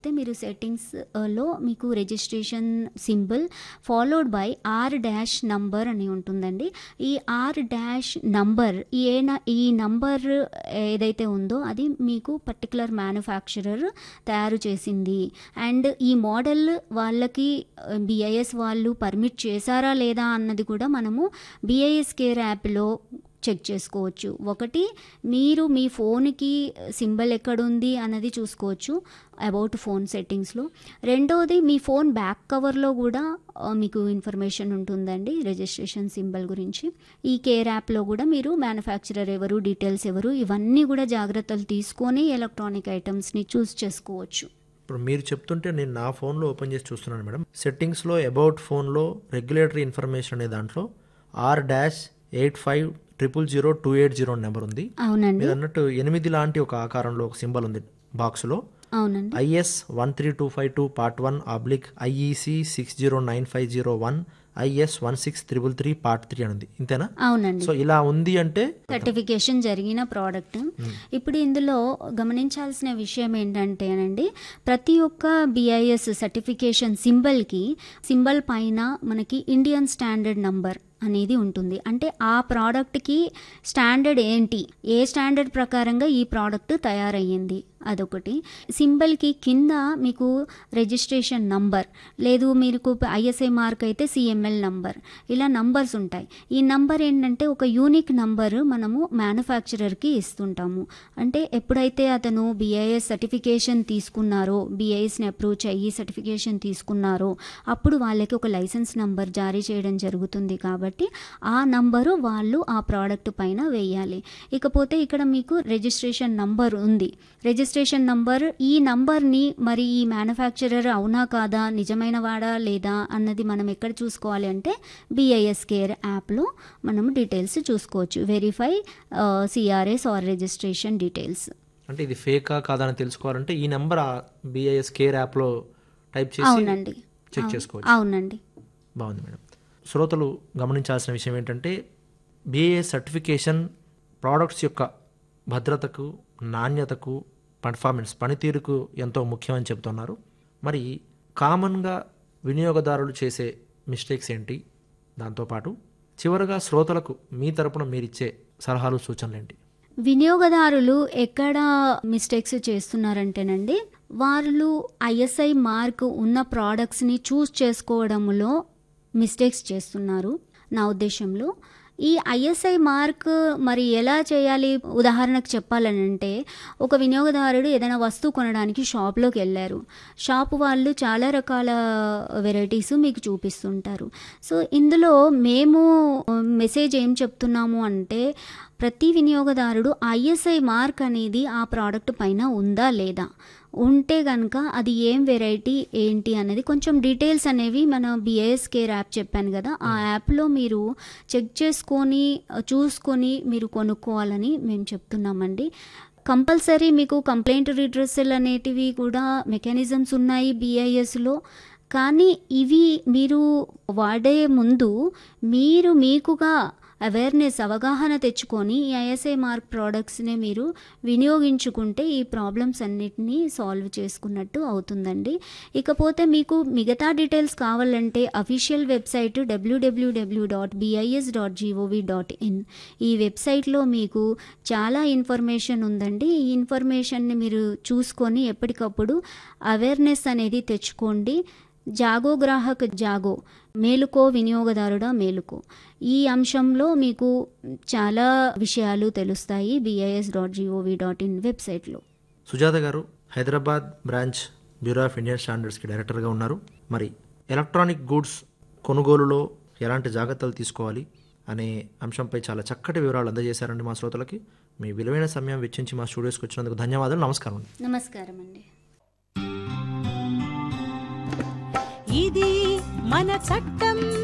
అయితే మీరు సెట్టింగ్స్ లో మీకు registration symbol followed by R dash number అని ఉంటుందండి ఈ ఆర్ డాష్ నంబర్ ఏ న- ఈ నంబర్ ఏదైతే ఉందో అది మీకు పర్టికులర్ మ్యానుఫ్యాక్చరర్ తయారు చేసింది అండ్ ఈ మోడల్ వాళ్ళకి బిఐఎస్ వాళ్ళు పర్మిట్ చేశారా లేదా అన్నది కూడా మనము బిఐఎస్ కేర్ యాప్లో చెక్ చేసుకోవచ్చు ఒకటి మీరు మీ ఫోన్కి సింబల్ ఎక్కడుంది అన్నది చూసుకోవచ్చు అబౌట్ ఫోన్ సెట్టింగ్స్లో రెండోది మీ ఫోన్ బ్యాక్ కవర్లో కూడా ఆ, మీకు ఇన్ఫర్మేషన్ ఉంటుందండి రిజిస్ట్రేషన్ సింబల్ గురించి ఈ కేర్ యాప్లో కూడా మీరు మ్యానుఫ్యాక్చరర్ ఎవరు డీటెయిల్స్ ఎవరు ఇవన్నీ కూడా జాగ్రత్తలు తీసుకొని ఎలక్ట్రానిక్ ఐటమ్స్ని చూస్ చేసుకోవచ్చు ఇప్పుడు మీరు చెప్తుంటే నేను నా ఫోన్లో ఓపెన్ చేసి చూస్తున్నాను మేడం సెట్టింగ్స్లో అబౌట్ ఫోన్లో రెగ్యులేటరీ ఇన్ఫర్మేషన్ అనే దాంట్లో R dash eight five triple zero two eight zero number ఉంది అవునండి మీరు అన్నట్టు ఎనిమిది లాంటి ఒక ఆకారంలో ఒక సింబల్ ఉంది బాక్స్లో అవునండి IS one three two five two part one oblique IEC six zero nine five zero one IS one six triple three part three అని ఉంది ఇంతేనా అవునండి సో ఇలా ఉంది అంటే సర్టిఫికేషన్ జరిగిన ప్రోడక్ట్ ఇప్పుడు ఇందులో గమనించాల్సిన విషయం ఏంటంటేనండి ప్రతి ఒక్క బిఐఎస్ సర్టిఫికేషన్ సింబల్కి సింబల్ పైన మనకి ఇండియన్ స్టాండర్డ్ నంబర్ అనేది ఉంటుంది అంటే ఆ ప్రోడక్ట్కి స్టాండర్డ్ ఏంటి ఏ స్టాండర్డ్ ప్రకారంగా ఈ ప్రోడక్ట్ తయారయ్యింది అదొకటి సింబల్కి కింద మీకు రిజిస్ట్రేషన్ నంబర్ లేదు మీకు ఐఎస్ఐ మార్క్ అయితే సిఎంఎల్ నంబర్ ఇలా నంబర్స్ ఉంటాయి ఈ నంబర్ ఏంటంటే ఒక యూనిక్ నంబర్ మనము మ్యానుఫ్యాక్చరర్కి ఇస్తుంటాము అంటే ఎప్పుడైతే అతను బిఐఎస్ సర్టిఫికేషన్ తీసుకున్నారో బిఐఎస్ని అప్రోచ్ అయ్యి సర్టిఫికేషన్ తీసుకున్నారో అప్పుడు వాళ్ళకి ఒక లైసెన్స్ నంబర్ జారీ చేయడం జరుగుతుంది కాబట్టి ఆ నంబరు వాళ్ళు ఆ ప్రోడక్ట్ పైన వేయాలి ఇకపోతే ఇక్కడ మీకు రిజిస్ట్రేషన్ నంబర్ ఉంది రిజిస్ట్రేషన్ నంబర్ ఈ నంబర్ని మరి ఈ మ్యానుఫ్యాక్చరర్ అవునా కాదా నిజమైన వాడా లేదా అన్నది మనం ఎక్కడ చూసుకోవాలి అంటే బిఐఎస్ కేర్ యాప్లో మనం డీటెయిల్స్ చూసుకోవచ్చు verify CRS R registration details అంటే ఇది ఫేకా కాదా అని తెలుసుకోవాలంటే ఈ నెంబర్ బిఐఎస్ కేర్ యాప్లో టైప్ చేసి అవునండి చెక్ అవును. చేసుకోవచ్చు అవునండి బాగుంది మేడం శ్రోతలు గమనించాల్సిన విషయం ఏంటంటే బిఏ సర్టిఫికేషన్ ప్రోడక్ట్స్ యొక్క భద్రతకు నాణ్యతకు పర్ఫార్మెన్స్ పనితీరుకు ఎంతో ముఖ్యమని చెప్తున్నారు మరి కామన్గా వినియోగదారులు చేసే మిస్టేక్స్ ఏంటి దాంతోపాటు చివరగా శ్రోతలకు మీ తరపున మీరిచ్చే సలహాలు సూచనలు ఏంటి వినియోగదారులు ఎక్కడ మిస్టేక్స్ చేస్తున్నారంటేనండి వాళ్ళు ఐఎస్ఐ మార్క్ ఉన్న ప్రోడక్ట్స్ని చూస్ చేసుకోవడంలో మిస్టేక్స్ చేస్తున్నారు నా ఉద్దేశంలో ఈ ఐఎస్ఐ మార్క్ మరి ఎలా చేయాలి ఉదాహరణకు చెప్పాలనంటే ఒక వినియోగదారుడు ఏదైనా వస్తువు కొనడానికి షాప్లోకి వెళ్ళారు షాప్ వాళ్ళు చాలా రకాల వెరైటీస్ మీకు చూపిస్తుంటారు సో ఇందులో మేము మెసేజ్ ఏం చెప్తున్నాము అంటే ప్రతి వినియోగదారుడు ఐఎస్ఐ మార్క్ అనేది ఆ ప్రోడక్ట్ పైన ఉందా లేదా ఉంటే కనుక అది ఏం వెరైటీ ఏంటి అనేది కొంచెం డీటెయిల్స్ అనేవి మన బిఏఎస్ కేర్ యాప్ చెప్పాను కదా ఆ యాప్లో మీరు చెక్ చేసుకొని చూసుకొని మీరు కొనుక్కోవాలని మేము చెప్తున్నామండి కంపల్సరీ మీకు కంప్లైంట్ రిడ్రెసల్ అనేటివి కూడా మెకానిజమ్స్ ఉన్నాయి బిఐఎస్లో కానీ ఇవి మీరు వాడే ముందు మీరు మీకుగా అవేర్నెస్ అవగాహన తెచ్చుకొని ఈ ఐఎస్ఐ మార్క్ ప్రోడక్ట్స్ని మీరు వినియోగించుకుంటే ఈ ప్రాబ్లమ్స్ అన్నిటినీ సాల్వ్ చేసుకున్నట్టు అవుతుందండి ఇకపోతే మీకు మిగతా డీటెయిల్స్ కావాలంటే అఫీషియల్ వెబ్సైట్ డబ్ల్యూడబ్ల్యూడబ్ల్యూ dot BIS dot GOV dot in ఈ వెబ్సైట్లో మీకు చాలా ఇన్ఫర్మేషన్ ఉందండి ఈ ఇన్ఫర్మేషన్ని మీరు చూసుకొని ఎప్పటికప్పుడు అవేర్నెస్ అనేది తెచ్చుకోండి జాగో గ్రాహక్ జాగో మేలుకో వినియోగదారుడా మేలుకో ఈ అంశంలో మీకు చాలా విషయాలు తెలుస్తాయి BIS dot GOV dot in వెబ్సైట్లో Sujatha garu Hyderabad branch bureau of Indian స్టాండర్డ్స్కి డైరెక్టర్గా ఉన్నారు మరి ఎలక్ట్రానిక్ గూడ్స్ కొనుగోలులో ఎలాంటి జాగ్రత్తలు తీసుకోవాలి అనే అంశంపై చాలా చక్కటి వివరాలు అందజేశారండి మా శ్రోతలకి మీ విలువైన సమయం వెచ్చించి మా స్టూడియోస్కి వచ్చినందుకు ధన్యవాదాలు నమస్కారం అండి నమస్కారం అండి ఇది మన చట్టం